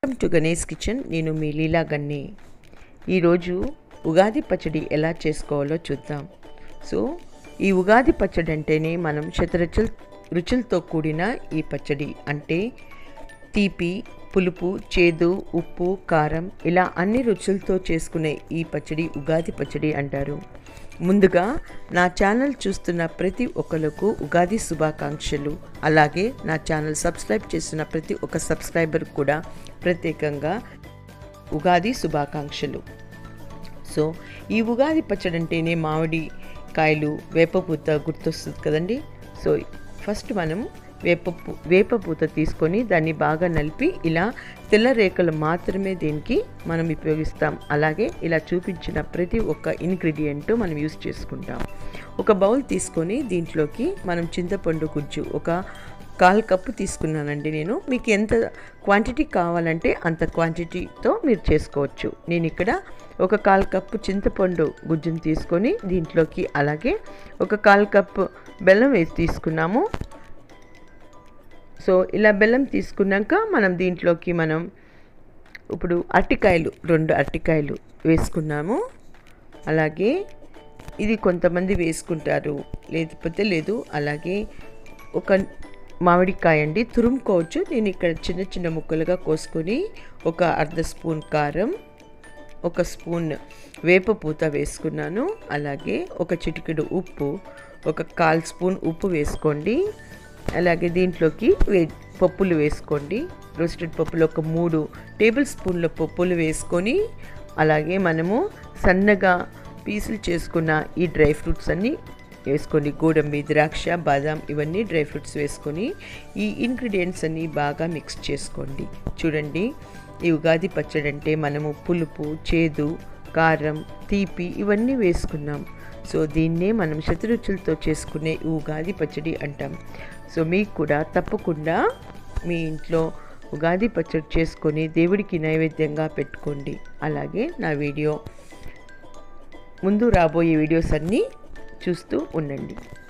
welcome to Ganesh kitchen నేను మీ లీలా గన్ని ఈరోజు ఉగాది పచ్చడి ఎలా చేసుకోవాలో చూద్దాం సో ఈ ఉగాది పచ్చడి అంటేనే మనం శతరుచుల రుచులతో కూడిన ఈ పచ్చడి అంటే తీపి పులుపు చేదు ఉప్పు కారం ఇలా అన్ని రుచులతో చేసుకునే ఈ పచ్చడి ఉగాది పచ్చడి అంటారు ముందుగా నా ఛానల్ చూస్తున్న ప్రతి ఒక్కరికి ఉగాది శుభాకాంక్షలు అలాగే నా ఛానల్ సబ్స్క్రైబ్ చేసిన ప్రతి ఒక్క సబ్స్క్రైబర్ కూడా ప్రత్యేకంగా ఉగాది శుభాకాంక్షలు సో ఈ ఉగాది పచ్చడి అంటేనే మామిడి కాయలు వేపపూత గుర్తొస్తుంది కదండి సో ఫస్ట్ మనం వేప వేపపూత తీసుకొని దాన్ని బాగా నలిపి ఇలా తెల్ల రేఖలు మాత్రమే దీనికి మనం ఉపయోగిస్తాం అలాగే ఇలా చూపించిన ప్రతి ఒక్క ఇంగ్రీడియంట్ మనం యూస్ చేసుకుంటాం ఒక బౌల్ తీసుకొని దీంట్లోకి మనం చింతపండు గుజ్జు ఒక కాల్ కప్పు తీసుకున్నానండి నేను మీకు ఎంత క్వాంటిటీ కావాలంటే అంత క్వాంటిటీతో మీరు చేసుకోవచ్చు నేను ఇక్కడ ఒక కాల్ కప్పు చింతపండు గుజ్జును తీసుకొని దీంట్లోకి అలాగే ఒక కాల్ కప్పు బెల్లం వేసి తీసుకున్నాము సో ఇలా బెల్లం తీసుకున్నాక మనం దీంట్లోకి మనం ఇప్పుడు అరటికాయలు రెండు అరటికాయలు వేసుకున్నాము అలాగే ఇది కొంతమంది వేసుకుంటారు లేకపోతే లేదు అలాగే ఒక మామిడికాయ అండి తురుముకోవచ్చు నేను ఇక్కడ చిన్న చిన్న ముక్కలుగా కోసుకొని ఒక అర్ధ స్పూన్ కారం ఒక స్పూన్ వేప పూత వేసుకున్నాను అలాగే ఒక చిటికెడు ఉప్పు ఒక కాల్ స్పూన్ ఉప్పు వేసుకోండి అలాగే దీంట్లోకి వే పప్పులు వేసుకోండి రోస్టెడ్ పప్పులు ఒక మూడు టేబుల్ స్పూన్ల పప్పులు వేసుకొని అలాగే మనము సన్నగా పీసులు చేసుకున్న ఈ డ్రై ఫ్రూట్స్ అన్నీ వేసుకోండి గోడంబి ద్రాక్ష బాదాం ఇవన్నీ డ్రై ఫ్రూట్స్ వేసుకొని ఈ ఇంగ్రీడియంట్స్ అన్నీ బాగా మిక్స్ చేసుకోండి చూడండి ఈ ఉగాది పచ్చడి అంటే మనము పులుపు చేదు కారం తీపి ఇవన్నీ వేసుకున్నాం సో దీన్నే మనం శతరుచులతో చేసుకునే ఈ ఉగాది పచ్చడి అంటాం సో మీకు కూడా తప్పకుండా మీ ఇంట్లో ఉగాది పచ్చడి చేసుకొని దేవుడికి నైవేద్యంగా పెట్టుకోండి అలాగే నా వీడియో ముందు రాబోయే వీడియోస్ అన్నీ చూస్తూ ఉండండి